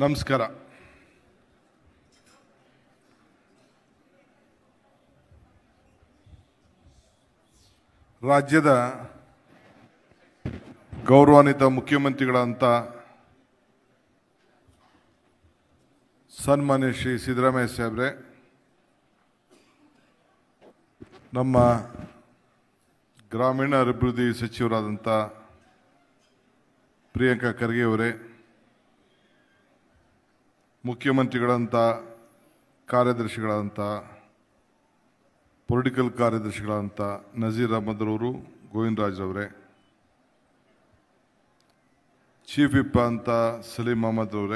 ನಮಸ್ಕಾರ ರಾಜ್ಯದ ಗೌರವಾನ್ವಿತ ಮುಖ್ಯಮಂತ್ರಿಗಳಂತ ಸನ್ಮಾನ್ಯ ಶ್ರೀ ಸಿದ್ದರಾಮಯ್ಯ ಸಾಹೇಬ್ರೆ ನಮ್ಮ ಗ್ರಾಮೀಣ ಅಭಿವೃದ್ಧಿ ಸಚಿವರಾದಂಥ ಪ್ರಿಯಾಂಕಾ ಖರ್ಗೆ ಅವರೇ ಮುಖ್ಯಮಂತ್ರಿಗಳಂಥ ಕಾರ್ಯದರ್ಶಿಗಳಂಥ ಪೊಲಿಟಿಕಲ್ ಕಾರ್ಯದರ್ಶಿಗಳಂಥ ನಜೀರ್ ಅಹಮದ್ ಅವರು ಗೋವಿಂದರಾಜ್ ಅವರೇ ಚೀಫ್ ವಿಪ್ ಅಂತ ಸಲೀಂ ಅಹಮದ್ ಅವರೇ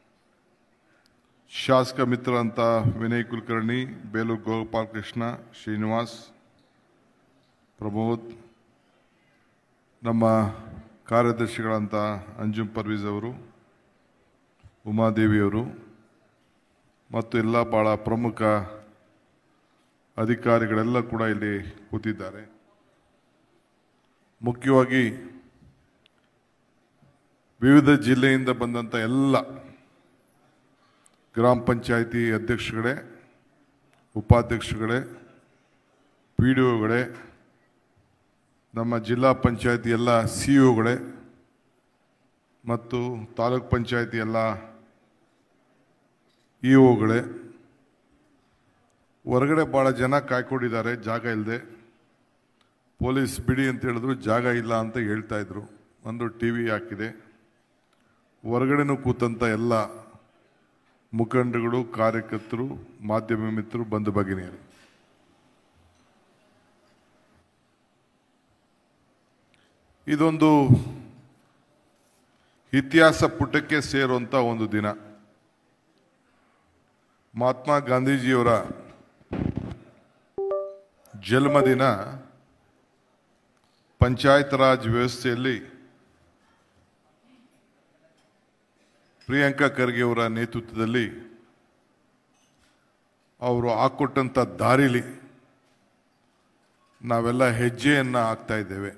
ಶಾಸಕ ಮಿತ್ರ ಅಂತ ವಿನಯ್ ಕುಲಕರ್ಣಿ ಬೇಲೂರು ಗೋಪಾಲಕೃಷ್ಣ ಶ್ರೀನಿವಾಸ್ ಪ್ರಮೋದ್ ನಮ್ಮ ಕಾರ್ಯದರ್ಶಿಗಳಂತ ಅಂಜುಮ್ ಪರ್ವೀಸ್ ಅವರು ಉಮಾದೇವಿಯವರು ಮತ್ತು ಎಲ್ಲ ಭಾಳ ಪ್ರಮುಖ ಅಧಿಕಾರಿಗಳೆಲ್ಲ ಕೂಡ ಇಲ್ಲಿ ಕೂತಿದ್ದಾರೆ ಮುಖ್ಯವಾಗಿ ವಿವಿಧ ಜಿಲ್ಲೆಯಿಂದ ಬಂದಂಥ ಎಲ್ಲ ಗ್ರಾಮ ಪಂಚಾಯಿತಿ ಅಧ್ಯಕ್ಷಗಳೇ ಉಪಾಧ್ಯಕ್ಷಗಳೇ ಪಿ ಡಿ ಒಗಳೇ ನಮ್ಮ ಜಿಲ್ಲಾ ಪಂಚಾಯತಿ ಎಲ್ಲ ಸಿ ಒಗಳೇ ಮತ್ತು ತಾಲೂಕ್ ಪಂಚಾಯತಿ ಎಲ್ಲ ಇ ಒಗಳೇ ಹೊರಗಡೆ ಭಾಳ ಜನ ಕಾಯ್ಕೊಂಡಿದ್ದಾರೆ ಜಾಗ ಇಲ್ಲದೆ ಪೊಲೀಸ್ ಬಿಡಿ ಅಂತ ಹೇಳಿದ್ರು ಜಾಗ ಇಲ್ಲ ಅಂತ ಹೇಳ್ತಾ ಇದ್ರು ಒಂದು ಟಿ ವಿ ಹಾಕಿದೆ ಹೊರಗಡೆನೂ ಕೂತಂಥ ಎಲ್ಲ ಮುಖಂಡಗಳು ಕಾರ್ಯಕರ್ತರು ಮಾಧ್ಯಮ ಮಿತ್ರರು ಬಂಧು ಭಗಿನಿಯರು ಇದೊಂದು ಇತಿಹಾಸ ಪುಟಕ್ಕೆ ಸೇರುವಂಥ ಒಂದು ದಿನ ಮಹಾತ್ಮ ಗಾಂಧೀಜಿಯವರ ಜನ್ಮದಿನ ಪಂಚಾಯತ್ ರಾಜ್ ವ್ಯವಸ್ಥೆಯಲ್ಲಿ ಪ್ರಿಯಾಂಕಾ ಖರ್ಗೆ ಅವರ ನೇತೃತ್ವದಲ್ಲಿ ಅವರು ಹಾಕೊಟ್ಟಂಥ ದಾರಿಲಿ ನಾವೆಲ್ಲ ಹೆಜ್ಜೆಯನ್ನು ಹಾಕ್ತಾ ಇದ್ದೇವೆ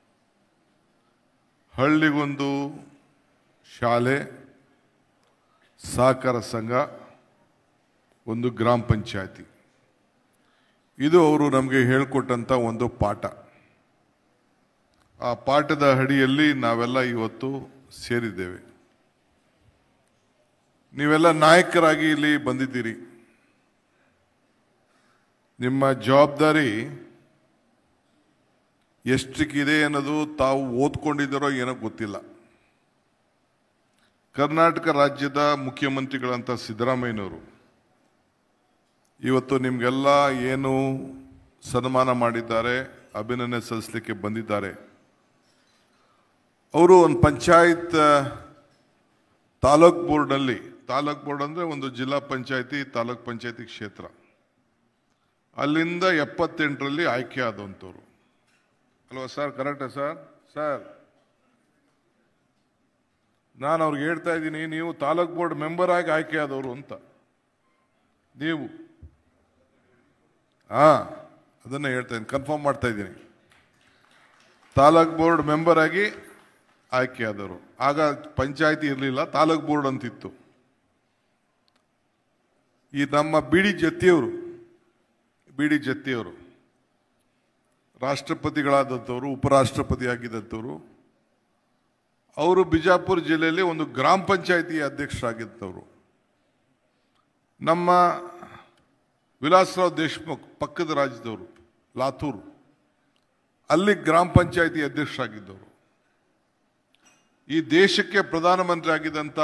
ಹಳ್ಳಿಗೊಂದು ಶಾಲೆ ಸಹಕಾರ ಸಂಘ ಒಂದು ಗ್ರಾಮ ಪಂಚಾಯತಿ ಇದು ಅವರು ನಮಗೆ ಹೇಳಿಕೊಟ್ಟಂಥ ಒಂದು ಪಾಠ ಆ ಪಾಠದ ಅಡಿಯಲ್ಲಿ ನಾವೆಲ್ಲ ಇವತ್ತು ಸೇರಿದ್ದೇವೆ ನೀವೆಲ್ಲ ನಾಯಕರಾಗಿ ಇಲ್ಲಿ ಬಂದಿದ್ದೀರಿ ನಿಮ್ಮ ಜವಾಬ್ದಾರಿ ಎಷ್ಟಕ್ಕಿದೆ ಅನ್ನೋದು ತಾವು ಓದ್ಕೊಂಡಿದ್ದಾರೋ ಏನೋ ಗೊತ್ತಿಲ್ಲ ಕರ್ನಾಟಕ ರಾಜ್ಯದ ಮುಖ್ಯಮಂತ್ರಿಗಳಂತ ಸಿದ್ದರಾಮಯ್ಯನವರು ಇವತ್ತು ನಿಮಗೆಲ್ಲ ಏನು ಸನ್ಮಾನ ಮಾಡಿದ್ದಾರೆ ಅಭಿನಂದನೆ ಸಲ್ಲಿಸಲಿಕ್ಕೆ ಬಂದಿದ್ದಾರೆ ಅವರು ಒಂದು ಪಂಚಾಯತ್ ತಾಲೂಕ್ ಬೋರ್ಡ್ನಲ್ಲಿ ತಾಲೂಕ್ ಬೋರ್ಡ್ ಅಂದರೆ ಒಂದು ಜಿಲ್ಲಾ ಪಂಚಾಯತಿ ತಾಲೂಕ್ ಪಂಚಾಯತಿ ಕ್ಷೇತ್ರ ಅಲ್ಲಿಂದ ಎಪ್ಪತ್ತೆಂಟರಲ್ಲಿ ಆಯ್ಕೆ ಆದಂಥವ್ರು ಅಲ್ವಾ ಸರ್ ಕರೆಕ್ಟಾ ಸರ್ ಸರ್ ನಾನು ಅವ್ರಿಗೆ ಹೇಳ್ತಾ ಇದ್ದೀನಿ ನೀವು ತಾಲೂಕ್ ಬೋರ್ಡ್ ಮೆಂಬರ್ ಆಗಿ ಆಯ್ಕೆ ಆದವರು ಅಂತ ನೀವು ಹಾ ಅದನ್ನ ಹೇಳ್ತಾ ಇದ್ದೀನಿ ಕನ್ಫರ್ಮ್ ಮಾಡ್ತಾ ಇದ್ದೀನಿ ತಾಲೂಕ್ ಬೋರ್ಡ್ ಮೆಂಬರ್ ಆಗಿ ಆಯ್ಕೆ ಆದವರು ಆಗ ಪಂಚಾಯತಿ ಇರಲಿಲ್ಲ ತಾಲೂಕ್ ಬೋರ್ಡ್ ಅಂತಿತ್ತು ಈ ನಮ್ಮ ಬಿ ಡಿ ಜತ್ತಿಯವರು ಬಿ ಡಿ ಜತ್ತಿಯವರು ರಾಷ್ಟ್ರಪತಿಗಳಾದಂಥವ್ರು ಉಪರಾಷ್ಟ್ರಪತಿ ಆಗಿದ್ದಂಥವ್ರು ಅವರು ಬಿಜಾಪುರ ಜಿಲ್ಲೆಯಲ್ಲಿ ಒಂದು ಗ್ರಾಮ ಪಂಚಾಯತಿ ಅಧ್ಯಕ್ಷರಾಗಿದ್ದವರು ನಮ್ಮ ವಿಲಾಸರಾವ್ ದೇಶ್ಮುಖ್ ಪಕ್ಕದ ರಾಜ್ಯದವರು ಲಾತೂರ್ ಅಲ್ಲಿ ಗ್ರಾಮ ಪಂಚಾಯತಿ ಅಧ್ಯಕ್ಷರಾಗಿದ್ದವರು ಈ ದೇಶಕ್ಕೆ ಪ್ರಧಾನಮಂತ್ರಿ ಆಗಿದ್ದಂಥ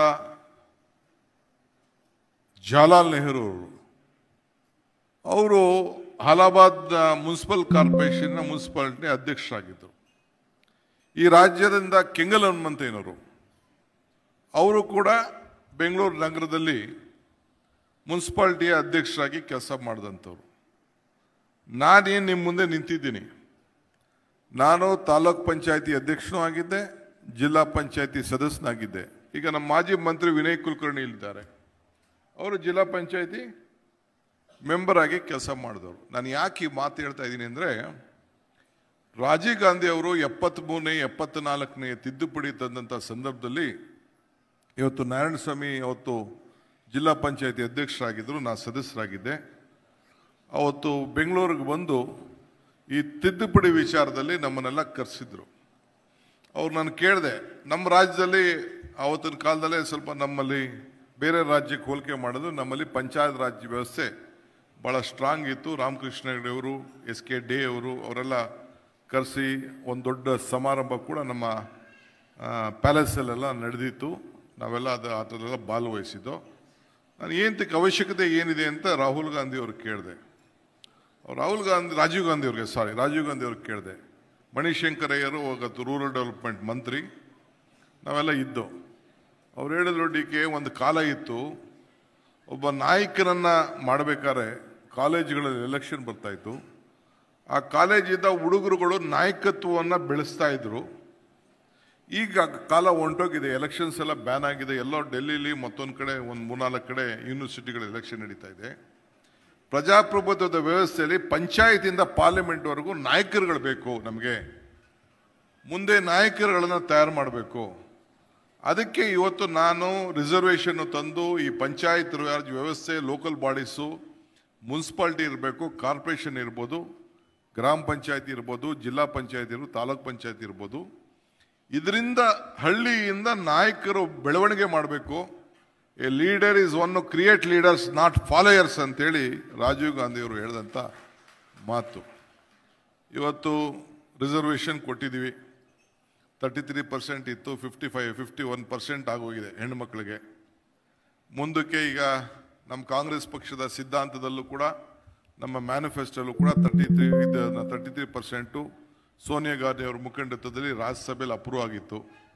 ಜವಾಹರ್ಲಾಲ್ ನೆಹರು ಅವರು ಅವರು ಅಲಹಾಬಾದ್ ಮುನ್ಸಿಪಲ್ ಕಾರ್ಪೊರೇಷನ್ ಮುನ್ಸಿಪಾಲಿಟಿ ಅಧ್ಯಕ್ಷರಾಗಿದ್ದರು ಈ ರಾಜ್ಯದಿಂದ ಕೆಂಗಲ್ ಹನುಮಂತಯ್ಯನವರು ಅವರು ಕೂಡ ಬೆಂಗಳೂರು ನಗರದಲ್ಲಿ ಮುನ್ಸಿಪಾಲ್ಟಿಯ ಅಧ್ಯಕ್ಷರಾಗಿ ಕೆಲಸ ಮಾಡಿದಂಥವ್ರು ನಾನೇನು ನಿಮ್ಮ ಮುಂದೆ ನಿಂತಿದ್ದೀನಿ ನಾನು ತಾಲೂಕ್ ಪಂಚಾಯತಿ ಅಧ್ಯಕ್ಷನೂ ಆಗಿದ್ದೆ ಜಿಲ್ಲಾ ಪಂಚಾಯತಿ ಸದಸ್ಯನಾಗಿದ್ದೆ ಈಗ ನಮ್ಮ ಮಾಜಿ ಮಂತ್ರಿ ವಿನಯ್ ಕುಲಕರ್ಣಿ ಇಲ್ಲಿದ್ದಾರೆ ಅವರು ಜಿಲ್ಲಾ ಪಂಚಾಯತಿ ಮೆಂಬರ್ ಆಗಿ ಕೆಲಸ ಮಾಡಿದವರು ನಾನು ಯಾಕೆ ಈ ಮಾತು ಹೇಳ್ತಾ ಇದ್ದೀನಿ ಅಂದರೆ ರಾಜೀವ್ ಗಾಂಧಿ ಅವರು ಎಪ್ಪತ್ತ್ಮೂರನೇ ಎಪ್ಪತ್ನಾಲ್ಕನೇ ತಿದ್ದುಪಡಿ ತಂದಂಥ ಸಂದರ್ಭದಲ್ಲಿ ಇವತ್ತು ನಾರಾಯಣ ಸ್ವಾಮಿ ಅವತ್ತು ಜಿಲ್ಲಾ ಪಂಚಾಯತಿ ಅಧ್ಯಕ್ಷರಾಗಿದ್ದರು ನಾನು ಸದಸ್ಯರಾಗಿದ್ದೆ ಅವತ್ತು ಬೆಂಗಳೂರಿಗೆ ಬಂದು ಈ ತಿದ್ದುಪಡಿ ವಿಚಾರದಲ್ಲಿ ನಮ್ಮನ್ನೆಲ್ಲ ಕರೆಸಿದ್ರು ಅವ್ರು ನಾನು ಕೇಳಿದೆ ನಮ್ಮ ರಾಜ್ಯದಲ್ಲಿ ಆವತ್ತಿನ ಕಾಲದಲ್ಲೇ ಸ್ವಲ್ಪ ನಮ್ಮಲ್ಲಿ ಬೇರೆ ರಾಜ್ಯಕ್ಕೆ ಹೋಲಿಕೆ ಮಾಡಿದ್ರು ನಮ್ಮಲ್ಲಿ ಪಂಚಾಯತ್ ರಾಜ್ ವ್ಯವಸ್ಥೆ ಭಾಳ ಸ್ಟ್ರಾಂಗ್ ಇತ್ತು ರಾಮಕೃಷ್ಣ ಹೆಗಡೆ ಅವರು ಎಸ್ ಕೆ ಡೇ ಅವರು ಅವರೆಲ್ಲ ಕರೆಸಿ ಒಂದು ದೊಡ್ಡ ಸಮಾರಂಭ ಕೂಡ ನಮ್ಮ ಪ್ಯಾಲೇಸಲ್ಲೆಲ್ಲ ನಡೆದಿತ್ತು ನಾವೆಲ್ಲ ಅದು ಅದರಲ್ಲೆಲ್ಲ ಭಾಗವಹಿಸಿದ್ದು ನಾನು ಏನಂತಕ್ಕೆ ಅವಶ್ಯಕತೆ ಏನಿದೆ ಅಂತ ರಾಹುಲ್ ಗಾಂಧಿ ಅವ್ರಿಗೆ ಕೇಳಿದೆ ರಾಹುಲ್ ಗಾಂಧಿ ರಾಜೀವ್ ಗಾಂಧಿ ಅವ್ರಿಗೆ ಸಾರಿ ರಾಜೀವ್ ಗಾಂಧಿ ಅವ್ರಿಗೆ ಕೇಳಿದೆ ಮಣಿಶಂಕರಯ್ಯರು ಅವತ್ತು ರೂರಲ್ ಡೆವಲಪ್ಮೆಂಟ್ ಮಂತ್ರಿ ನಾವೆಲ್ಲ ಇದ್ದು ಅವ್ರು ಹೇಳಿದ್ರು ಡಿ ಕೆ ಒಂದು ಕಾಲ ಇತ್ತು ಒಬ್ಬ ನಾಯಕನನ್ನ ಮಾಡಬೇಕಾದ್ರೆ ಕಾಲೇಜುಗಳಲ್ಲಿ ಎಲೆಕ್ಷನ್ ಬರ್ತಾ ಇತ್ತು ಆ ಕಾಲೇಜಿಂದ ಹುಡುಗರುಗಳು ನಾಯಕತ್ವವನ್ನು ಬೆಳೆಸ್ತಾ ಇದ್ರು ಈಗ ಕಾಲ ಹೊಂಟೋಗಿದೆ ಎಲೆಕ್ಷನ್ಸ್ ಎಲ್ಲ ಬ್ಯಾನ್ ಆಗಿದೆ ಎಲ್ಲೋ ಡೆಲ್ಲಿಲಿ ಮತ್ತೊಂದು ಕಡೆ ಒಂದು ಮೂರ್ನಾಲ್ಕು ಕಡೆ ಯೂನಿವರ್ಸಿಟಿಗಳ ಎಲೆಕ್ಷನ್ ನಡೀತಾ ಇದೆ ಪ್ರಜಾಪ್ರಭುತ್ವದ ವ್ಯವಸ್ಥೆಯಲ್ಲಿ ಪಂಚಾಯತಿಂದ ಪಾರ್ಲಿಮೆಂಟ್ವರೆಗೂ ನಾಯಕರುಗಳು ಬೇಕು ನಮಗೆ ಮುಂದೆ ನಾಯಕರುಗಳನ್ನು ತಯಾರು ಮಾಡಬೇಕು ಅದಕ್ಕೆ ಇವತ್ತು ನಾನು ರಿಸರ್ವೇಷನ್ ತಂದು ಈ ಪಂಚಾಯತ್ ರಾಜ್ ವ್ಯವಸ್ಥೆ ಲೋಕಲ್ ಬಾಡೀಸು ಮುನ್ಸಿಪಾಲ್ಟಿ ಇರಬೇಕು ಕಾರ್ಪೊರೇಷನ್ ಇರ್ಬೋದು ಗ್ರಾಮ ಪಂಚಾಯತಿ ಇರ್ಬೋದು ಜಿಲ್ಲಾ ಪಂಚಾಯತ್ ಇರ್ಬೋದು ತಾಲೂಕ್ ಪಂಚಾಯತ್ ಇರ್ಬೋದು ಇದರಿಂದ ಹಳ್ಳಿಯಿಂದ ನಾಯಕರು ಬೆಳವಣಿಗೆ ಮಾಡಬೇಕು a leader is one create leaders not followers ಅಂತೇಳಿ ರಾಜೀವ್ ಗಾಂಧಿ ಅವರು ಹೇಳಿದಂಥ ಮಾತು ಇವತ್ತು ರಿಸರ್ವೇಷನ್ ಕೊಟ್ಟಿದ್ದೀವಿ ತರ್ಟಿ ತ್ರೀ ಪರ್ಸೆಂಟ್ ಇತ್ತು fifty five fifty one percent ಆಗೋಗಿದೆ ಹೆಣ್ಣುಮಕ್ಕಳಿಗೆ ಮುಂದಕ್ಕೆ ಈಗ ನಮ್ಮ ಕಾಂಗ್ರೆಸ್ ಪಕ್ಷದ ಸಿದ್ಧಾಂತದಲ್ಲೂ ಕೂಡ ನಮ್ಮ ಮ್ಯಾನಿಫೆಸ್ಟೋಲ್ಲೂ ಕೂಡ thirty three thirty three percent Sonia Gandhi ಅವರ ಮುಖಂಡತ್ವದಲ್ಲಿ ರಾಜ್ಯಸಭೆಯಲ್ಲಿ ಅಪ್ರೂವ್ ಆಗಿತ್ತು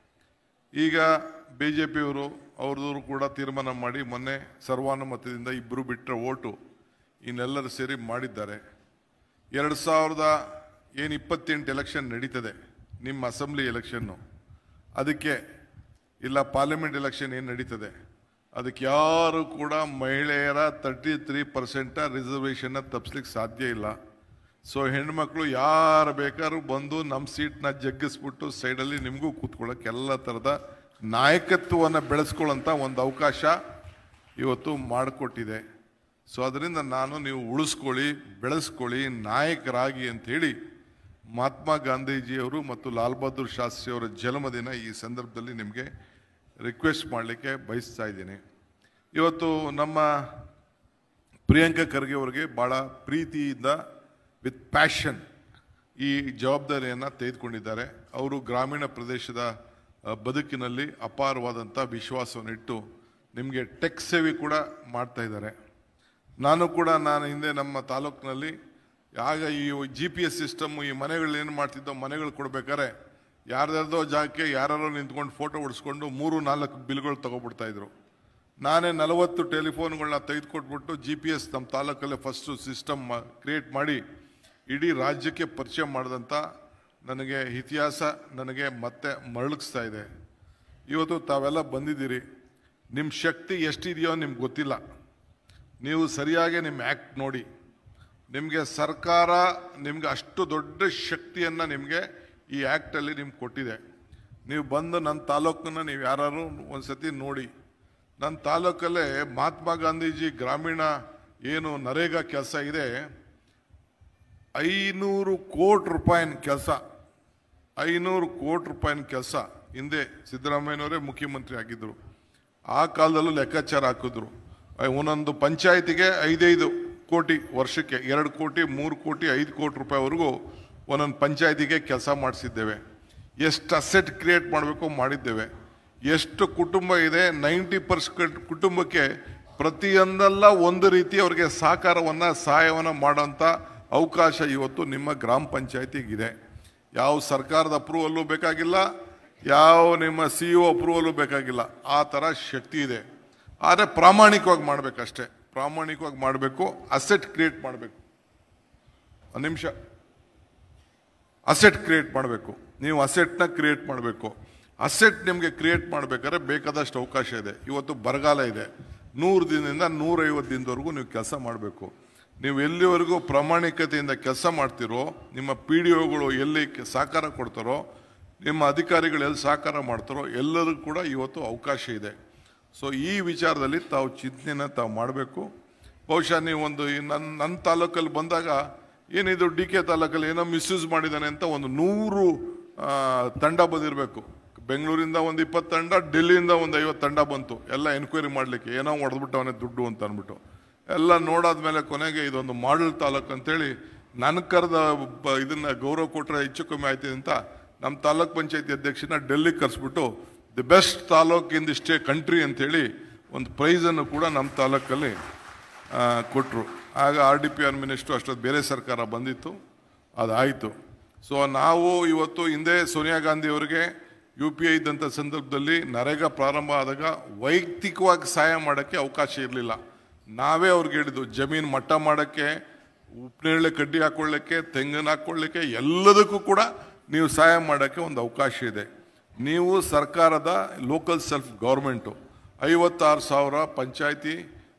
ಈಗ ಬಿ ಜೆ ಪಿಯವರು ಅವ್ರದವರು ಕೂಡ ತೀರ್ಮಾನ ಮಾಡಿ ಮೊನ್ನೆ ಸರ್ವಾನುಮತದಿಂದ ಇಬ್ಬರು ಬಿಟ್ಟರೆ ಓಟು ಇನ್ನೆಲ್ಲರೂ ಸೇರಿ ಮಾಡಿದ್ದಾರೆ ಎರಡು ಸಾವಿರದ ಏನು ಇಪ್ಪತ್ತೆಂಟು ಎಲೆಕ್ಷನ್ ನಡೀತದೆ ನಿಮ್ಮ ಅಸೆಂಬ್ಲಿ ಎಲೆಕ್ಷನ್ನು ಅದಕ್ಕೆ ಇಲ್ಲ ಪಾರ್ಲಿಮೆಂಟ್ ಎಲೆಕ್ಷನ್ ಏನು ನಡೀತದೆ ಅದಕ್ಕೆ ಯಾರು ಕೂಡ ಮಹಿಳೆಯರ ತರ್ಟಿ ತ್ರೀ ಪರ್ಸೆಂಟ ರಿಸರ್ವೇಷನ್ನ ತಪ್ಪಿಸ್ಲಿಕ್ಕೆ ಸಾಧ್ಯ ಇಲ್ಲ ಸೊ ಹೆಣ್ಮಕ್ಳು ಯಾರು ಬೇಕಾದ್ರೂ ಬಂದು ನಮ್ಮ ಸೀಟ್ನ ಜಗ್ಗಿಸ್ಬಿಟ್ಟು ಸೈಡಲ್ಲಿ ನಿಮಗೂ ಕೂತ್ಕೊಳ್ಳೋಕೆ ಎಲ್ಲ ಥರದ ನಾಯಕತ್ವವನ್ನು ಬೆಳೆಸ್ಕೊಳ್ಳೋಂಥ ಒಂದು ಅವಕಾಶ ಇವತ್ತು ಮಾಡಿಕೊಟ್ಟಿದೆ ಸೊ ಅದರಿಂದ ನಾನು ನೀವು ಉಳಿಸ್ಕೊಳ್ಳಿ ಬೆಳೆಸ್ಕೊಳ್ಳಿ ನಾಯಕರಾಗಿ ಅಂಥೇಳಿ ಮಹಾತ್ಮ ಗಾಂಧೀಜಿಯವರು ಮತ್ತು ಲಾಲ್ ಬಹದ್ದೂರ್ ಶಾಸ್ತ್ರಿ ಅವರ ಜನ್ಮದಿನ ಈ ಸಂದರ್ಭದಲ್ಲಿ ನಿಮಗೆ ರಿಕ್ವೆಸ್ಟ್ ಮಾಡಲಿಕ್ಕೆ ಬಯಸ್ತಾ ಇದ್ದೀನಿ ಇವತ್ತು ನಮ್ಮ ಪ್ರಿಯಾಂಕಾ ಖರ್ಗೆ ಅವರಿಗೆ ಭಾಳ ಪ್ರೀತಿಯಿಂದ ವಿತ್ ಪ್ಯಾಷನ್ ಈ ಜವಾಬ್ದಾರಿಯನ್ನು ತೆಗೆದುಕೊಂಡಿದ್ದಾರೆ ಅವರು ಗ್ರಾಮೀಣ ಪ್ರದೇಶದ ಆ, ಬದುಕಿನಲ್ಲಿ ಅಪಾರವಾದಂಥ ವಿಶ್ವಾಸವನ್ನಿಟ್ಟು ನಿಮಗೆ ಟೆಕ್ ಸೇವೆ ಕೂಡ ಮಾಡ್ತಾ ಇದ್ದಾರೆ ನಾನು ಕೂಡ ನಾನು ಹಿಂದೆ ನಮ್ಮ ತಾಲೂಕಿನಲ್ಲಿ ಆಗ ಈ ಜಿ ಪಿ ಎಸ್ ಸಿಸ್ಟಮ್ ಈ ಮನೆಗಳು ಏನು ಮಾಡ್ತಿದ್ದೋ ಮನೆಗಳು ಕೊಡ್ಬೇಕಾದ್ರೆ ಯಾರ್ದಾರ್ದೋ ಜಾಗಕ್ಕೆ ಯಾರು ನಿಂತ್ಕೊಂಡು ಫೋಟೋ ಹೊಡಿಸ್ಕೊಂಡು ಮೂರು ನಾಲ್ಕು ಬಿಲ್ಗಳು ತಗೊಬಿಡ್ತಾ ಇದ್ರು ನಾನೇ ನಲವತ್ತು ಟೆಲಿಫೋನ್ಗಳನ್ನ ತೆಗೆದುಕೊಟ್ಬಿಟ್ಟು ಜಿ ಪಿ ಎಸ್ ನಮ್ಮ ತಾಲೂಕಲ್ಲೇ ಫಸ್ಟು ಸಿಸ್ಟಮ್ ಕ್ರಿಯೇಟ್ ಮಾಡಿ ಇಡೀ ರಾಜ್ಯಕ್ಕೆ ಪರಿಚಯ ಮಾಡಿದಂಥ ನನಗೆ ಇತಿಹಾಸ ನನಗೆ ಮತ್ತೆ ಮರಳಿಸ್ತಾ ಇದೆ ಇವತ್ತು ತಾವೆಲ್ಲ ಬಂದಿದ್ದೀರಿ ನಿಮ್ಮ ಶಕ್ತಿ ಎಷ್ಟಿದೆಯೋ ನಿಮ್ಗೆ ಗೊತ್ತಿಲ್ಲ ನೀವು ಸರಿಯಾಗಿ ನಿಮ್ಮ ಆ್ಯಕ್ಟ್ ನೋಡಿ ನಿಮಗೆ ಸರ್ಕಾರ ನಿಮಗೆ ಅಷ್ಟು ದೊಡ್ಡ ಶಕ್ತಿಯನ್ನು ನಿಮಗೆ ಈ ಆ್ಯಕ್ಟಲ್ಲಿ ನಿಮ್ಗೆ ಕೊಟ್ಟಿದೆ ನೀವು ಬಂದು ನನ್ನ ತಾಲೂಕನ್ನ ನೀವು ಯಾರು ಒಂದ್ಸತಿ ನೋಡಿ ನನ್ನ ತಾಲೂಕಲ್ಲೇ ಮಹಾತ್ಮ ಗಾಂಧೀಜಿ ಗ್ರಾಮೀಣ ಏನು ನರೇಗಾ ಕೆಲಸ ಇದೆ ಐನೂರು ಕೋಟಿ ರೂಪಾಯಿನ ಕೆಲಸ ಐನೂರು ಕೋಟಿ ರೂಪಾಯಿನ ಕೆಲಸ ಹಿಂದೆ ಸಿದ್ದರಾಮಯ್ಯನವರೇ ಮುಖ್ಯಮಂತ್ರಿ ಆಗಿದ್ದರು ಆ ಕಾಲದಲ್ಲೂ ಲೆಕ್ಕಾಚಾರ ಹಾಕಿದ್ರು ಐ- ಒಂದೊಂದು ಪಂಚಾಯತಿಗೆ ಐದೈದು ಕೋಟಿ ವರ್ಷಕ್ಕೆ ಎರಡು ಕೋಟಿ ಮೂರು ಕೋಟಿ ಐದು ಕೋಟಿ ರೂಪಾಯಿವರೆಗೂ ಒಂದೊಂದು ಪಂಚಾಯತಿಗೆ ಕೆಲಸ ಮಾಡಿಸಿದ್ದೇವೆ ಎಷ್ಟು ಅಸೆಟ್ ಕ್ರಿಯೇಟ್ ಮಾಡಬೇಕು ಮಾಡಿದ್ದೇವೆ ಎಷ್ಟು ಕುಟುಂಬ ಇದೆ ನೈಂಟಿ ಪರ್ಸೆಂಟ್ ಕುಟುಂಬಕ್ಕೆ ಪ್ರತಿಯೊಂದಲ್ಲ ಒಂದು ರೀತಿ ಅವರಿಗೆ ಸಹಕಾರವನ್ನು ಸಹಾಯವನ್ನು ಮಾಡೋಂಥ ಅವಕಾಶ ಇವತ್ತು ನಿಮ್ಮ ಗ್ರಾಮ ಪಂಚಾಯತಿಗಿದೆ ಯಾವ ಸರ್ಕಾರದ ಅಪ್ರೂವಲ್ಲು ಬೇಕಾಗಿಲ್ಲ ಯಾವ ನಿಮ್ಮ ಸಿ ಇ ಅಪ್ರೂವಲ್ಲು ಬೇಕಾಗಿಲ್ಲ ಆ ಥರ ಶಕ್ತಿ ಇದೆ ಆದರೆ ಪ್ರಾಮಾಣಿಕವಾಗಿ ಮಾಡಬೇಕಷ್ಟೇ ಪ್ರಾಮಾಣಿಕವಾಗಿ ಮಾಡಬೇಕು ಅಸೆಟ್ ಕ್ರಿಯೇಟ್ ಮಾಡಬೇಕು ಒಂದು ನಿಮಿಷ ಅಸೆಟ್ ಕ್ರಿಯೇಟ್ ಮಾಡಬೇಕು ನೀವು ಅಸೆಟ್ನ ಕ್ರಿಯೇಟ್ ಮಾಡಬೇಕು ಅಸೆಟ್ ನಿಮಗೆ ಕ್ರಿಯೇಟ್ ಮಾಡಬೇಕಾದ್ರೆ ಬೇಕಾದಷ್ಟು ಅವಕಾಶ ಇದೆ ಇವತ್ತು ಬರಗಾಲ ಇದೆ ನೂರು ದಿನದಿಂದ ನೂರೈವತ್ತು ದಿನದವರೆಗೂ ನೀವು ಕೆಲಸ ಮಾಡಬೇಕು ನೀವು ಎಲ್ಲಿವರೆಗೂ ಪ್ರಾಮಾಣಿಕತೆಯಿಂದ ಕೆಲಸ ಮಾಡ್ತಿರೋ ನಿಮ್ಮ ಪಿ ಡಿ ಒಗಳು ಎಲ್ಲಿ ಕೆ- ಸಹಕಾರ ಕೊಡ್ತಾರೋ ನಿಮ್ಮ ಅಧಿಕಾರಿಗಳು ಎಲ್ಲಿ ಸಹಕಾರ ಮಾಡ್ತಾರೋ ಎಲ್ಲರಿಗೂ ಕೂಡ ಇವತ್ತು ಅವಕಾಶ ಇದೆ ಸೊ ಈ ವಿಚಾರದಲ್ಲಿ ತಾವು ಚಿಂತನೆನ ತಾವು ಮಾಡಬೇಕು ಬಹುಶಃ ನೀವು ಒಂದು ಈ ನನ್ನ ನನ್ನ ತಾಲೂಕಲ್ಲಿ ಬಂದಾಗ ಏನಿದು ಡಿ ಕೆ ತಾಲೂಕಲ್ಲಿ ಏನೋ ಮಿಸ್ಯೂಸ್ ಮಾಡಿದ್ದಾನೆ ಅಂತ ಒಂದು ನೂರು ಆ, ತಂಡ ಬಂದಿರಬೇಕು ಬೆಂಗಳೂರಿಂದ ಒಂದು ಇಪ್ಪತ್ತು ತಂಡ ಡೆಲ್ಲಿಯಿಂದ ಒಂದು ಐವತ್ತು ತಂಡ ಬಂತು ಎಲ್ಲ ಎನ್ಕ್ವೈರಿ ಮಾಡಲಿಕ್ಕೆ ಏನೋ ಹೊಡೆದ್ಬಿಟ್ಟವನೇ ದುಡ್ಡು ಅಂತ ಅಂದ್ಬಿಟ್ಟು ಎಲ್ಲ ನೋಡಾದ್ಮೇಲೆ ಕೊನೆಗೆ ಇದೊಂದು ಮಾಡೆಲ್ ತಾಲೂಕು ಅಂತೇಳಿ ನನ್ನ ಕರೆದ ಬ- ಇದನ್ನ ಗೌರವ ಕೊಟ್ಟರೆ ಹೆಚ್ಚು ಕಮ್ಮಿ ಆಯ್ತಿದೆ ಅಂತ ನಮ್ಮ ತಾಲೂಕ್ ಪಂಚಾಯತಿ ಅಧ್ಯಕ್ಷನ ಡೆಲ್ಲಿಗೆ ಕರೆಸ್ಬಿಟ್ಟು the best taluk in the state country ಅಂತೇಳಿ ಒಂದು ಪ್ರೈಸನ್ನು ಕೂಡ ನಮ್ಮ ತಾಲೂಕಲ್ಲಿ ಕೊಟ್ಟರು ಆಗ R D P R minister ಅಷ್ಟೊತ್ತು ಬೇರೆ ಸರ್ಕಾರ ಬಂದಿತ್ತು ಅದಾಯಿತು ಸೊ ನಾವು ಇವತ್ತು ಹಿಂದೆ ಸೋನಿಯಾ ಗಾಂಧಿ ಅವರಿಗೆ ಯು ಪಿ ಐ ಇದ್ದಂಥ ಸಂದರ್ಭದಲ್ಲಿ ನರೇಗಾ ಪ್ರಾರಂಭ ಆದಾಗ ವೈಯಕ್ತಿಕವಾಗಿ ಸಹಾಯ ಮಾಡೋಕ್ಕೆ ಅವಕಾಶ ಇರಲಿಲ್ಲ ನಾವೇ ಅವ್ರಿಗೆ ಹೇಳಿದ್ದು ಜಮೀನು ಮಟ್ಟ ಮಾಡೋಕ್ಕೆ ಉಪ್ಪಿನೇಳೆ ಕಡ್ಡಿ ಹಾಕೊಳ್ಳಿಕ್ಕೆ ತೆಂಗಿನ ಹಾಕೊಳ್ಳಿಕ್ಕೆ ಎಲ್ಲದಕ್ಕೂ ಕೂಡ ನೀವು ಸಹಾಯ ಮಾಡೋಕ್ಕೆ ಒಂದು ಅವಕಾಶ ಇದೆ ನೀವು ಸರ್ಕಾರದ ಲೋಕಲ್ ಸೆಲ್ಫ್ ಗೌರ್ಮೆಂಟು ಐವತ್ತಾರು ಸಾವಿರ ಪಂಚಾಯತಿ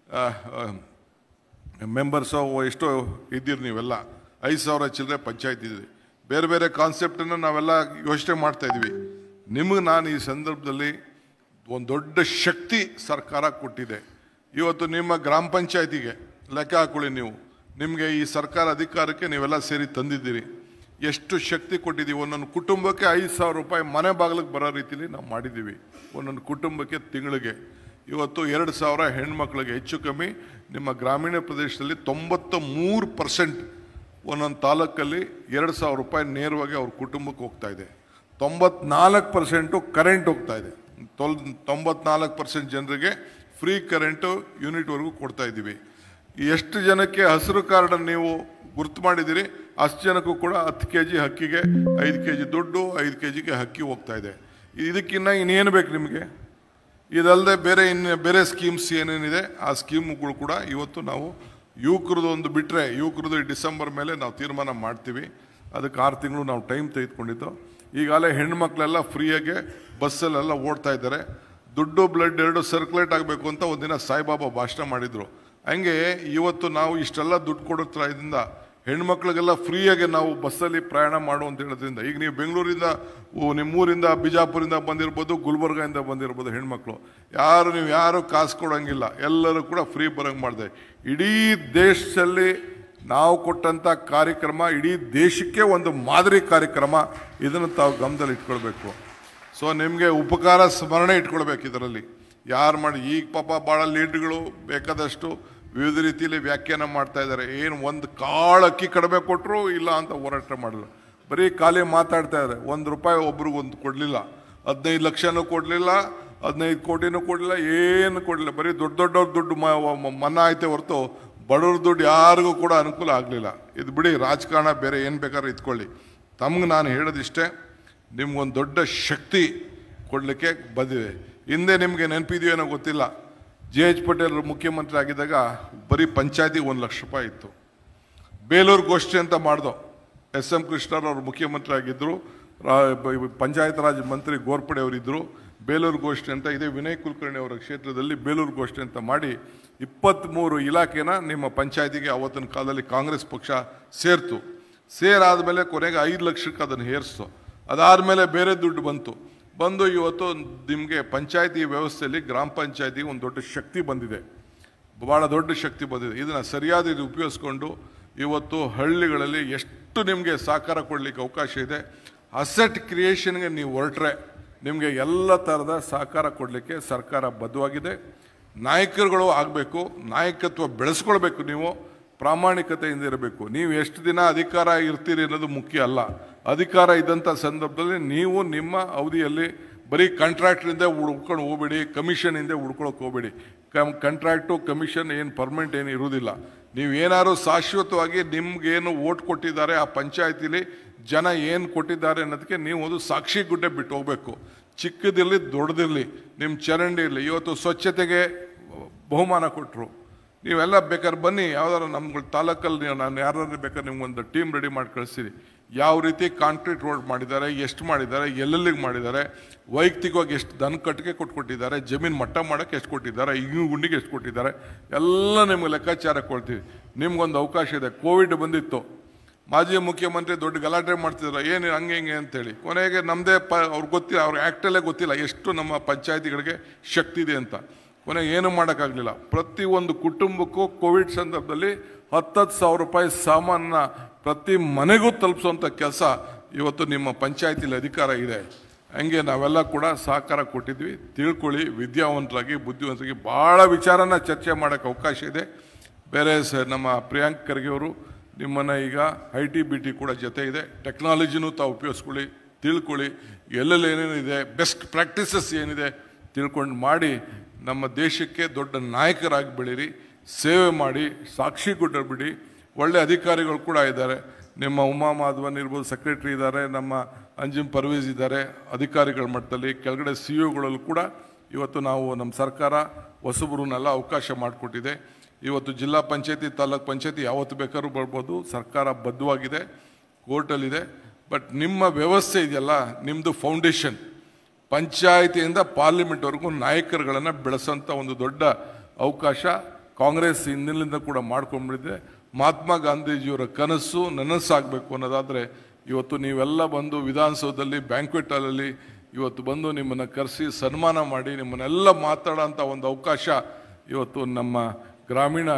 ಮೆಂಬರ್ಸು ಎಷ್ಟೋ ಇದ್ದೀರಿ ನೀವೆಲ್ಲ ಐದು ಸಾವಿರ ಚಿಲ್ಲರೆ ಪಂಚಾಯತ್ ಇದ್ದೀರಿ ಬೇರೆ ಬೇರೆ ಕಾನ್ಸೆಪ್ಟನ್ನು ನಾವೆಲ್ಲ ಯೋಚನೆ ಮಾಡ್ತಾ ಇದ್ವಿ ನಿಮಗೆ ನಾನು ಈ ಸಂದರ್ಭದಲ್ಲಿ ಒಂದು ದೊಡ್ಡ ಶಕ್ತಿ ಸರ್ಕಾರ ಕೊಟ್ಟಿದೆ ಇವತ್ತು ನಿಮ್ಮ ಗ್ರಾಮ ಪಂಚಾಯತಿಗೆ ಲೆಕ್ಕ ಹಾಕೊಳ್ಳಿ ನೀವು ನಿಮಗೆ ಈ ಸರ್ಕಾರ ಅಧಿಕಾರಕ್ಕೆ ನೀವೆಲ್ಲ ಸೇರಿ ತಂದಿದ್ದೀರಿ ಎಷ್ಟು ಶಕ್ತಿ ಕೊಟ್ಟಿದ್ದೀವಿ ಒಂದೊಂದು ಕುಟುಂಬಕ್ಕೆ ಐದು ಸಾವಿರ ರೂಪಾಯಿ ಮನೆ ಬಾಗಿಲಿಗೆ ಬರೋ ರೀತಿಲಿ ನಾವು ಮಾಡಿದ್ದೀವಿ ಒಂದೊಂದು ಕುಟುಂಬಕ್ಕೆ ತಿಂಗಳಿಗೆ ಇವತ್ತು ಎರಡು ಸಾವಿರ ಹೆಣ್ಮಕ್ಳಿಗೆ ಹೆಚ್ಚು ಕಮ್ಮಿ ನಿಮ್ಮ ಗ್ರಾಮೀಣ ಪ್ರದೇಶದಲ್ಲಿ ತೊಂಬತ್ತ ಮೂರು ಪರ್ಸೆಂಟ್ ಒಂದೊಂದು ತಾಲೂಕಲ್ಲಿ ಎರಡು ಸಾವಿರ ರೂಪಾಯಿ ನೇರವಾಗಿ ಅವ್ರ ಕುಟುಂಬಕ್ಕೆ ಹೋಗ್ತಾ ಇದೆ ತೊಂಬತ್ನಾಲ್ಕು ಪರ್ಸೆಂಟು ಕರೆಂಟ್ ಹೋಗ್ತಾ ಇದೆ ತೊಲ್ ತೊಂಬತ್ನಾಲ್ಕು ಪರ್ಸೆಂಟ್ ಜನರಿಗೆ ಫ್ರೀ ಕರೆಂಟು ಯೂನಿಟ್ವರೆಗೂ ಕೊಡ್ತಾ ಇದ್ದೀವಿ ಎಷ್ಟು ಜನಕ್ಕೆ ಹಸಿರು ಕಾರ್ಡನ್ನು ನೀವು ಗುರ್ತು ಮಾಡಿದ್ದೀರಿ ಅಷ್ಟು ಜನಕ್ಕೂ ಕೂಡ ಹತ್ತು ಕೆ ಜಿ ಹಕ್ಕಿಗೆ ಐದು ಕೆ ಜಿ ದುಡ್ಡು ಐದು ಕೆ ಜಿಗೆ ಹಕ್ಕಿ ಹೋಗ್ತಾ ಇದೆ ಇದಕ್ಕಿನ್ನ ಇನ್ನೇನು ಬೇಕು ನಿಮಗೆ ಇದಲ್ಲದೆ ಬೇರೆ ಇನ್ನು ಬೇರೆ ಸ್ಕೀಮ್ಸ್ ಏನೇನಿದೆ ಆ ಸ್ಕೀಮ್ಗಳು ಕೂಡ ಇವತ್ತು ನಾವು ಯುವಕರದ್ದು ಒಂದು ಬಿಟ್ಟರೆ ಯುವಕರದ್ದು ಈ ಡಿಸೆಂಬರ್ ಮೇಲೆ ನಾವು ತೀರ್ಮಾನ ಮಾಡ್ತೀವಿ ಅದಕ್ಕೆ ಆರು ತಿಂಗಳು ನಾವು ಟೈಮ್ ತೆಗೆದುಕೊಂಡಿದ್ದು ಈಗಾಗಲೇ ಹೆಣ್ಮಕ್ಳೆಲ್ಲ ಫ್ರೀಯಾಗೆ ಬಸ್ಸಲ್ಲೆಲ್ಲ ಓಡ್ತಾ ಇದ್ದಾರೆ ದುಡ್ಡು ಬ್ಲಡ್ ಎರಡು ಸರ್ಕ್ಯುಲೇಟ್ ಆಗಬೇಕು ಅಂತ ಒಂದಿನ ಸಾಯಿಬಾಬಾ ಭಾಷಣ ಮಾಡಿದರು ಹಂಗೆ ಇವತ್ತು ನಾವು ಇಷ್ಟೆಲ್ಲ ದುಡ್ಡು ಕೊಡೋದ್ರಿಂದ ಹೆಣ್ಮಕ್ಳಿಗೆಲ್ಲ ಫ್ರೀಯಾಗಿ ನಾವು ಬಸ್ಸಲ್ಲಿ ಪ್ರಯಾಣ ಮಾಡು ಅಂತ ಹೇಳೋದ್ರಿಂದ ಈಗ ನೀವು ಬೆಂಗಳೂರಿಂದ ಓ, ನಿಮ್ಮೂರಿಂದ ಬಿಜಾಪುರಿಂದ ಬಂದಿರ್ಬೋದು ಗುಲ್ಬರ್ಗಾಯಿಂದ ಬಂದಿರ್ಬೋದು ಹೆಣ್ಮಕ್ಳು ಯಾರು ನೀವು ಯಾರು ಕಾಸು ಕೊಡೋಂಗಿಲ್ಲ ಎಲ್ಲರೂ ಕೂಡ ಫ್ರೀ ಬರೋಂಗೆ ಮಾಡಿದೆ ಇಡೀ ದೇಶದಲ್ಲಿ ನಾವು ಕೊಟ್ಟಂಥ ಕಾರ್ಯಕ್ರಮ ಇಡೀ ದೇಶಕ್ಕೆ ಒಂದು ಮಾದರಿ ಕಾರ್ಯಕ್ರಮ ಇದನ್ನು ತಾವು ಗಮನದಲ್ಲಿ ಇಟ್ಕೊಳ್ಬೇಕು ಸೊ ನಿಮಗೆ ಉಪಕಾರ ಸ್ಮರಣೆ ಇಟ್ಕೊಳ್ಬೇಕು ಇದರಲ್ಲಿ ಯಾರು ಮಾಡಿ ಈಗ ಪಾಪ ಭಾಳ ಲೀಡ್ಗಳು ಬೇಕಾದಷ್ಟು ವಿವಿಧ ರೀತಿಯಲ್ಲಿ ವ್ಯಾಖ್ಯಾನ ಮಾಡ್ತಾ ಇದ್ದಾರೆ ಏನು ಒಂದು ಕಾಳು ಅಕ್ಕಿ ಕಡಿಮೆ ಕೊಟ್ಟರು ಇಲ್ಲ ಅಂತ ಹೋರಾಟ ಮಾಡಿದ್ರು ಬರೀ ಖಾಲಿ ಮಾತಾಡ್ತಾ ಇದ್ದಾರೆ ಒಂದು ರೂಪಾಯಿ ಒಬ್ರಿಗೆ ಒಂದು ಕೊಡಲಿಲ್ಲ ಹದಿನೈದು ಲಕ್ಷನೂ ಕೊಡಲಿಲ್ಲ ಹದಿನೈದು ಕೋಟಿನೂ ಕೊಡಲಿಲ್ಲ ಏನು ಕೊಡಲಿಲ್ಲ ಬರೀ ದೊಡ್ಡ ದೊಡ್ಡವ್ರ ದುಡ್ಡು ಮ- ಮ- ಮನ್ನಾ ಐತೆ ಹೊರತು ಬಡವ್ರ ದುಡ್ಡು ಯಾರಿಗೂ ಕೂಡ ಅನುಕೂಲ ಆಗಲಿಲ್ಲ ಇದು ಬಿಡಿ ರಾಜಕಾರಣ ಬೇರೆ ಏನು ಬೇಕಾದ್ರೂ ಇತ್ಕೊಳ್ಳಿ ತಮ್ಗೆ ನಾನು ಹೇಳೋದಿಷ್ಟೇ ನಿಮ್ಗೊಂದು ದೊಡ್ಡ ಶಕ್ತಿ ಕೊಡಲಿಕ್ಕೆ ಬಂದಿದೆ ಹಿಂದೆ ನಿಮಗೆ ನೆನಪಿದೆಯೋ ಏನೋ ಗೊತ್ತಿಲ್ಲ ಜೆ ಎಚ್ ಪಟೇಲ್ ಮುಖ್ಯಮಂತ್ರಿ ಆಗಿದ್ದಾಗ ಬರೀ ಪಂಚಾಯತಿ ಒಂದು ಲಕ್ಷ ರೂಪಾಯಿ ಇತ್ತು ಬೇಲೂರು ಗೋಷ್ಠಿ ಅಂತ ಮಾಡ್ದೋ ಎಸ್ ಎಂ ಕೃಷ್ಣರವರು ಮುಖ್ಯಮಂತ್ರಿ ಆಗಿದ್ದರು ಪಂಚಾಯತ್ ರಾಜ್ ಮಂತ್ರಿ ಗೋರ್ಪಡೆ ಅವರಿದ್ದರು ಬೇಲೂರು ಗೋಷ್ಠಿ ಅಂತ ಇದೇ ವಿನಯ್ ಕುಲಕರ್ಣಿ ಅವರ ಕ್ಷೇತ್ರದಲ್ಲಿ ಬೇಲೂರು ಗೋಷ್ಠಿ ಅಂತ ಮಾಡಿ ಇಪ್ಪತ್ತ್ಮೂರು ಇಲಾಖೆನ ನಿಮ್ಮ ಪಂಚಾಯತಿಗೆ ಅವತ್ತಿನ ಕಾಲದಲ್ಲಿ ಕಾಂಗ್ರೆಸ್ ಪಕ್ಷ ಸೇರ್ತು ಸೇರಾದಮೇಲೆ ಕೊನೆಗೆ ಐದು ಲಕ್ಷಕ್ಕೆ ಅದನ್ನು ಹೇರಿಸ್ತು ಅದಾದಮೇಲೆ ಬೇರೆ ದುಡ್ಡು ಬಂತು ಬಂದು ಇವತ್ತು ನಿಮಗೆ ಪಂಚಾಯತಿ ವ್ಯವಸ್ಥೆಯಲ್ಲಿ ಗ್ರಾಮ ಪಂಚಾಯತಿಗೆ ಒಂದು ದೊಡ್ಡ ಶಕ್ತಿ ಬಂದಿದೆ ಬಹಳ ದೊಡ್ಡ ಶಕ್ತಿ ಬಂದಿದೆ ಇದನ್ನು ಸರಿಯಾದ ರೀತಿ ಉಪಯೋಗಿಸ್ಕೊಂಡು ಇವತ್ತು ಹಳ್ಳಿಗಳಲ್ಲಿ ಎಷ್ಟು ನಿಮಗೆ ಸಹಕಾರ ಕೊಡಲಿಕ್ಕೆ ಅವಕಾಶ ಇದೆ ಅಸೆಟ್ ಕ್ರಿಯೇಷನ್ಗೆ ನೀವು ಹೊರಟ್ರೆ ನಿಮಗೆ ಎಲ್ಲ ಥರದ ಸಹಕಾರ ಕೊಡಲಿಕ್ಕೆ ಸರ್ಕಾರ ಬದ್ಧವಾಗಿದೆ ನಾಯಕರುಗಳು ಆಗಬೇಕು ನಾಯಕತ್ವ ಬೆಳೆಸ್ಕೊಳ್ಬೇಕು ನೀವು ಪ್ರಾಮಾಣಿಕತೆಯಿಂದ ಇರಬೇಕು ನೀವು ಎಷ್ಟು ದಿನ ಅಧಿಕಾರ ಇರ್ತೀರಿ ಅನ್ನೋದು ಮುಖ್ಯ ಅಲ್ಲ ಅಧಿಕಾರ ಇದ್ದಂಥ ಸಂದರ್ಭದಲ್ಲಿ ನೀವು ನಿಮ್ಮ ಅವಧಿಯಲ್ಲಿ ಬರೀ ಕಾಂಟ್ರಾಕ್ಟ್ರಿಂದ ಹುಡ್ಕೊಂಡು ಹೋಗ್ಬೇಡಿ ಕಮಿಷನಿಂದ ಹುಡ್ಕೊಳಕ್ಕೆ ಹೋಗ್ಬೇಡಿ ಕಮ್ ಕಾಂಟ್ರಾಕ್ಟು ಕಮಿಷನ್ ಏನು ಪರ್ಮನೆಂಟ್ ಏನು ಇರುವುದಿಲ್ಲ ನೀವು ಏನಾದ್ರು ಶಾಶ್ವತವಾಗಿ ನಿಮ್ಗೇನು ಓಟ್ ಕೊಟ್ಟಿದ್ದಾರೆ ಆ ಪಂಚಾಯತಿಲಿ ಜನ ಏನು ಕೊಟ್ಟಿದ್ದಾರೆ ಅನ್ನೋದಕ್ಕೆ ನೀವು ಒಂದು ಸಾಕ್ಷಿ ಗುಡ್ಡೆ ಬಿಟ್ಟು ಹೋಗಬೇಕು ಚಿಕ್ಕದಿರಲಿ ದೊಡ್ಡದಿರಲಿ ನಿಮ್ಮ ಚರಂಡಿ ಇರಲಿ ಇವತ್ತು ಸ್ವಚ್ಛತೆಗೆ ಬಹುಮಾನ ಕೊಟ್ಟರು ನೀವೆಲ್ಲ ಬೇಕಾದ್ರೆ ಬನ್ನಿ ಯಾವ್ದಾರು ನಮ್ಗಳ ತಾಲೂಕಲ್ಲಿ ನೀವು ನಾನು ಯಾರಾದ್ರೂ ಬೇಕಾದ್ರೆ ನಿಮ್ಗೊಂದು ಟೀಮ್ ರೆಡಿ ಮಾಡಿ ಕಳಿಸ್ತೀನಿ ಯಾವ ರೀತಿ ಕಾಂಕ್ರೀಟ್ ರೋಡ್ ಮಾಡಿದ್ದಾರೆ ಎಷ್ಟು ಮಾಡಿದ್ದಾರೆ ಎಲ್ಲೆಲ್ಲಿಗೆ ಮಾಡಿದ್ದಾರೆ ವೈಯಕ್ತಿಕವಾಗಿ ಎಷ್ಟು ದನ ಕಟ್ಟಿಗೆ ಕೊಟ್ಕೊಟ್ಟಿದ್ದಾರೆ ಜಮೀನು ಮಟ್ಟ ಮಾಡೋಕ್ಕೆ ಎಷ್ಟು ಕೊಟ್ಟಿದ್ದಾರೆ ಇಂಗು ಗುಂಡಿಗೆ ಎಷ್ಟು ಕೊಟ್ಟಿದ್ದಾರೆ ಎಲ್ಲ ನಿಮ್ಗೆ ಲೆಕ್ಕಾಚಾರ ಕೊಡ್ತೀವಿ ನಿಮ್ಗೊಂದು ಅವಕಾಶ ಇದೆ ಕೋವಿಡ್ ಬಂದಿತ್ತು ಮಾಜಿ ಮುಖ್ಯಮಂತ್ರಿ ದೊಡ್ಡ ಗಲಾಟೆ ಮಾಡ್ತಿದ್ರು ಏನು ಹಂಗೆ ಹಿಂಗೆ ಅಂತೇಳಿ ಕೊನೆಗೆ ನಮ್ಮದೇ ಪ ಅವ್ರಿಗೆ ಗೊತ್ತಿಲ್ಲ ಅವ್ರ ಆ್ಯಕ್ಟಲ್ಲೇ ಗೊತ್ತಿಲ್ಲ ಎಷ್ಟು ನಮ್ಮ ಪಂಚಾಯತಿಗಳಿಗೆ ಶಕ್ತಿ ಇದೆ ಅಂತ ಕೊನೆಗೆ ಏನು ಮಾಡೋಕ್ಕಾಗಲಿಲ್ಲ ಪ್ರತಿಯೊಂದು ಕುಟುಂಬಕ್ಕೂ ಕೋವಿಡ್ ಸಂದರ್ಭದಲ್ಲಿ ಹತ್ತತ್ತು ಸಾವಿರ ರೂಪಾಯಿ ಸಾಮಾನ ಪ್ರತಿ ಮನೆಗೂ ತಲುಪಿಸುವಂಥ ಕೆಲಸ ಇವತ್ತು ನಿಮ್ಮ ಪಂಚಾಯತಿಲಿ ಅಧಿಕಾರ ಇದೆ ಹಂಗೆ ನಾವೆಲ್ಲ ಕೂಡ ಸಹಕಾರ ಕೊಟ್ಟಿದ್ವಿ ತಿಳ್ಕೊಳ್ಳಿ ವಿದ್ಯಾವಂತರಾಗಿ ಬುದ್ಧಿವಂತರಾಗಿ ಭಾಳ ವಿಚಾರನ ಚರ್ಚೆ ಮಾಡೋಕ್ಕೆ ಅವಕಾಶ ಇದೆ ಬೇರೆ ಸ ನಮ್ಮ ಪ್ರಿಯಾಂಕ್ ಖರ್ಗೆ ಅವರು ನಿಮ್ಮನ್ನು ಈಗ ಐ ಟಿ ಬಿ ಟಿ ಕೂಡ ಜೊತೆ ಇದೆ ಟೆಕ್ನಾಲಜಿನೂ ತಾವು ಉಪಯೋಗಿಸ್ಕೊಳ್ಳಿ ತಿಳ್ಕೊಳ್ಳಿ ಎಲ್ಲೆಲ್ಲಿ ಏನೇನಿದೆ ಬೆಸ್ಟ್ ಪ್ರಾಕ್ಟೀಸಸ್ ಏನಿದೆ ತಿಳ್ಕೊಂಡು ಮಾಡಿ ನಮ್ಮ ದೇಶಕ್ಕೆ ದೊಡ್ಡ ನಾಯಕರಾಗಿ ಬೆಳೀರಿ ಸೇವೆ ಮಾಡಿ ಸಾಕ್ಷಿ ಕೊಟ್ಟಬಿಡಿ ಒಳ್ಳೆ ಅಧಿಕಾರಿಗಳು ಕೂಡ ಇದ್ದಾರೆ ನಿಮ್ಮ ಉಮಾ ಮಾಧವನ್ ಇರ್ಬೋದು ಸೆಕ್ರೆಟರಿ ಇದ್ದಾರೆ ನಮ್ಮ ಅಂಜಿಮ್ ಪರ್ವೇಜ್ ಇದ್ದಾರೆ ಅಧಿಕಾರಿಗಳ ಮಟ್ಟದಲ್ಲಿ ಕೆಳಗಡೆ ಸಿ ಗಳಲ್ಲೂ ಕೂಡ ಇವತ್ತು ನಾವು ನಮ್ಮ ಸರ್ಕಾರ ಹೊಸಬ್ರನ್ನೆಲ್ಲ ಅವಕಾಶ ಮಾಡಿಕೊಟ್ಟಿದೆ ಇವತ್ತು ಜಿಲ್ಲಾ ಪಂಚಾಯತಿ ತಾಲೂಕ್ ಪಂಚಾಯತಿ ಯಾವತ್ತು ಬೇಕಾದ್ರೂ ಬರ್ಬೋದು ಸರ್ಕಾರ ಬದ್ಧವಾಗಿದೆ ಕೋರ್ಟಲ್ಲಿದೆ ಬಟ್ ನಿಮ್ಮ ವ್ಯವಸ್ಥೆ ಇದೆಯಲ್ಲ ನಿಮ್ಮದು ಫೌಂಡೇಶನ್ ಪಂಚಾಯಿತಿಯಿಂದ ಪಾರ್ಲಿಮೆಂಟ್ವರೆಗೂ ನಾಯಕರುಗಳನ್ನು ಬೆಳೆಸೋಂಥ ಒಂದು ದೊಡ್ಡ ಅವಕಾಶ ಕಾಂಗ್ರೆಸ್ ಹಿಂದಿನಿಂದ ಕೂಡ ಮಾಡ್ಕೊಂಡ್ಬಿಟ್ಟಿದೆ ಮಹಾತ್ಮ ಗಾಂಧೀಜಿಯವರ ಕನಸು ನನಸಾಗಬೇಕು ಅನ್ನೋದಾದರೆ ಇವತ್ತು ನೀವೆಲ್ಲ ಬಂದು ವಿಧಾನಸೌಧದಲ್ಲಿ ಬ್ಯಾಂಕ್ವೆಟ್ ಹಾಲಲ್ಲಿ ಇವತ್ತು ಬಂದು ನಿಮ್ಮನ್ನು ಕರೆಸಿ ಸನ್ಮಾನ ಮಾಡಿ ನಿಮ್ಮನ್ನೆಲ್ಲ ಮಾತಾಡೋಂಥ ಒಂದು ಅವಕಾಶ ಇವತ್ತು ನಮ್ಮ ಗ್ರಾಮೀಣ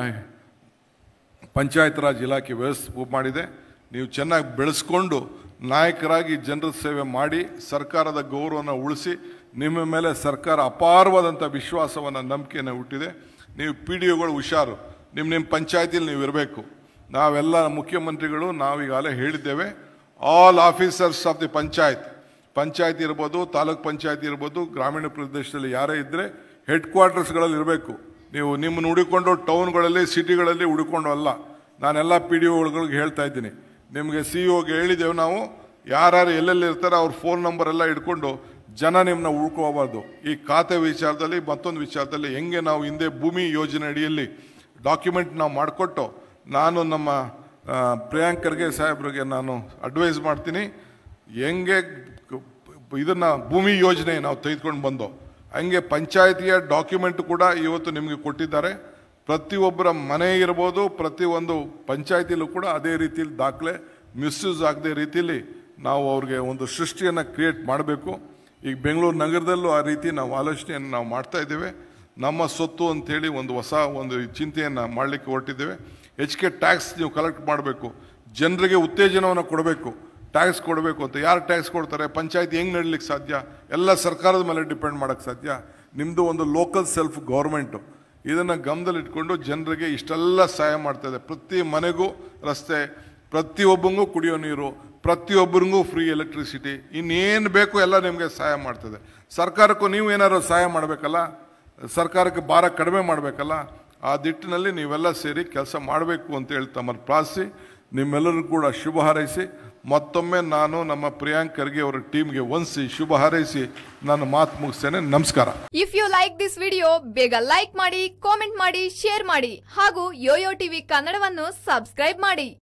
ಪಂಚಾಯತ್ ರಾಜ್ ಇಲಾಖೆ ವ್ಯವಸ್ಥೆ ಮಾಡಿದೆ ನೀವು ಚೆನ್ನಾಗಿ ಬೆಳೆಸ್ಕೊಂಡು ನಾಯಕರಾಗಿ ಜನರ ಸೇವೆ ಮಾಡಿ ಸರ್ಕಾರದ ಗೌರವನ ಉಳಿಸಿ ನಿಮ್ಮ ಮೇಲೆ ಸರ್ಕಾರ ಅಪಾರವಾದಂಥ ವಿಶ್ವಾಸವನ್ನು ನಂಬಿಕೆಯನ್ನು ಹುಟ್ಟಿದೆ ನೀವು ಪಿ ಡಿ ಒಗಳು ಹುಷಾರು ನಿಮ್ಮ ನಿಮ್ಮ ಪಂಚಾಯತಿಲಿ ನೀವು ಇರಬೇಕು ನಾವೆಲ್ಲ ಮುಖ್ಯಮಂತ್ರಿಗಳು ನಾವೀಗಾಗಲೇ ಹೇಳಿದ್ದೇವೆ all officers of the panchayat ಪಂಚಾಯತಿ ಇರ್ಬೋದು ತಾಲೂಕ್ ಪಂಚಾಯತಿ ಇರ್ಬೋದು ಗ್ರಾಮೀಣ ಪ್ರದೇಶದಲ್ಲಿ ಯಾರೇ ಇದ್ದರೆ ಹೆಡ್ ಕ್ವಾರ್ಟರ್ಸ್ಗಳಲ್ಲಿ ಇರಬೇಕು ನೀವು ನಿಮ್ಮನ್ನು ಹುಡುಕೊಂಡು ಟೌನ್ಗಳಲ್ಲಿ ಸಿಟಿಗಳಲ್ಲಿ ಹುಡುಕೊಂಡು ಅಲ್ಲ ನಾನೆಲ್ಲ ಪಿ ಡಿ ಒಗಳಿಗೆ ಹೇಳ್ತಾ ಇದ್ದೀನಿ ನಿಮಗೆ ಸಿ ಒಗೆ ಹೇಳಿದ್ದೇವೆ ನಾವು ಯಾರ್ಯಾರು ಎಲ್ಲೆಲ್ಲಿ ಇರ್ತಾರೆ ಅವ್ರ ಫೋನ್ ನಂಬರ್ ಎಲ್ಲ ಇಟ್ಕೊಂಡು ಜನ ನಿಮ್ಮನ್ನ ಉಳ್ಕೋಬಾರ್ದು ಈ ಖಾತೆ ವಿಚಾರದಲ್ಲಿ ಮತ್ತೊಂದು ವಿಚಾರದಲ್ಲಿ ಹೆಂಗೆ ನಾವು ಹಿಂದೆ ಭೂಮಿ ಯೋಜನೆ ಅಡಿಯಲ್ಲಿ ಡಾಕ್ಯುಮೆಂಟ್ ನಾವು ಮಾಡಿಕೊಟ್ಟು ನಾನು ನಮ್ಮ ಆ, ಪ್ರಿಯಾಂಕ್ ಖರ್ಗೆ ಸಾಹೇಬ್ರಿಗೆ ನಾನು ಅಡ್ವೈಸ್ ಮಾಡ್ತೀನಿ ಹೆಂಗೆ ಕ- ಇದನ್ನ ಭೂಮಿ ಯೋಜನೆ ನಾವು ತೆಗೆದುಕೊಂಡು ಬಂದು ಹಂಗೆ ಪಂಚಾಯತಿಯ ಡಾಕ್ಯುಮೆಂಟ್ ಕೂಡ ಇವತ್ತು ನಿಮಗೆ ಕೊಟ್ಟಿದ್ದಾರೆ ಪ್ರತಿಯೊಬ್ಬರ ಮನೆ ಇರ್ಬೋದು ಪ್ರತಿಯೊಂದು ಪಂಚಾಯತಿಲೂ ಕೂಡ ಅದೇ ರೀತಿಯಲ್ಲಿ ದಾಖಲೆ ಮಿಸ್ಯೂಸ್ ಆಗದೆ ರೀತಿಯಲ್ಲಿ ನಾವು ಅವ್ರಿಗೆ ಒಂದು ಸೃಷ್ಟಿಯನ್ನು ಕ್ರಿಯೇಟ್ ಮಾಡಬೇಕು ಈಗ ಬೆಂಗಳೂರು ನಗರದಲ್ಲೂ ಆ ರೀತಿ ನಾವು ಆಲೋಚನೆಯನ್ನು ನಾವು ಮಾಡ್ತಾ ಇದ್ದೇವೆ ನಮ್ಮ ಸೊತ್ತು ಅಂತೇಳಿ ಒಂದು ಹೊಸ ಒಂದು ಚಿಂತೆಯನ್ನು ಮಾಡಲಿಕ್ಕೆ ಹೊರಟಿದ್ದೇವೆ ಹೆಚ್ಚಿಗೆ ಟ್ಯಾಕ್ಸ್ ನೀವು ಕಲೆಕ್ಟ್ ಮಾಡಬೇಕು ಜನರಿಗೆ ಉತ್ತೇಜನವನ್ನು ಕೊಡಬೇಕು ಟ್ಯಾಕ್ಸ್ ಕೊಡಬೇಕು ಅಂತ ಯಾರು ಟ್ಯಾಕ್ಸ್ ಕೊಡ್ತಾರೆ ಪಂಚಾಯತ್ ಹೆಂಗೆ ನಡಲಿಕ್ಕೆ ಸಾಧ್ಯ ಎಲ್ಲ ಸರ್ಕಾರದ ಮೇಲೆ ಡಿಪೆಂಡ್ ಮಾಡೋಕ್ಕೆ ಸಾಧ್ಯ ನಿಮ್ಮದು ಒಂದು ಲೋಕಲ್ ಸೆಲ್ಫ್ ಗೌರ್ಮೆಂಟು ಇದನ್ನು ಗಮನದಲ್ಲಿಟ್ಕೊಂಡು ಜನರಿಗೆ ಇಷ್ಟೆಲ್ಲ ಸಹಾಯ ಮಾಡ್ತಾ ಇದೆ ಪ್ರತಿ ಮನೆಗೂ ರಸ್ತೆ ಪ್ರತಿಯೊಬ್ಬಂಗೂ ಕುಡಿಯೋ ನೀರು ಪ್ರತಿಯೊಬ್ಬರಿಗೂ ಫ್ರೀ ಎಲೆಕ್ಟ್ರಿಸಿಟಿ ಇನ್ನೇನು ಬೇಕು ಎಲ್ಲ ನಿಮಗೆ ಸಹಾಯ ಮಾಡ್ತದೆ ಸರ್ಕಾರಕ್ಕೂ ನೀವು ಏನಾದ್ರು ಸಹಾಯ ಮಾಡಬೇಕಲ್ಲ ಸರ್ಕಾರಕ್ಕೆ ಭಾರ ಕಡಿಮೆ ಮಾಡಬೇಕಲ್ಲ ಆ ದಿಟ್ಟಿನಲ್ಲಿ ನೀವೆಲ್ಲ ಸೇರಿ ಕೆಲಸ ಮಾಡಬೇಕು ಅಂತ ಹೇಳಿ ತಮ್ಮಲ್ಲಿ ಪ್ರಾರ್ಥಿಸಿ ನಿಮ್ಮೆಲ್ಲರಿಗೂ ಕೂಡ ಶುಭ ಹಾರೈಸಿ ಮತ್ತೊಮ್ಮೆ ನಾನು ನಮ್ಮ ಪ್ರಿಯಾಂಕ್ ಖರ್ಗೆ ಅವರ ಟೀಮ್ಗೆ ವಂದಿಸಿ ಶುಭ ಹಾರೈಸಿ ನಾನು ಮಾತು ಮುಗಿಸ್ತೇನೆ ನಮಸ್ಕಾರ if you like this video ಬೇಗ ಲೈಕ್ ಮಾಡಿ ಕಾಮೆಂಟ್ ಮಾಡಿ ಶೇರ್ ಮಾಡಿ ಹಾಗೂ ಯೋಯೋ ಟಿವಿ ಕನ್ನಡವನ್ನು ಸಬ್ಸ್ಕ್ರೈಬ್ ಮಾಡಿ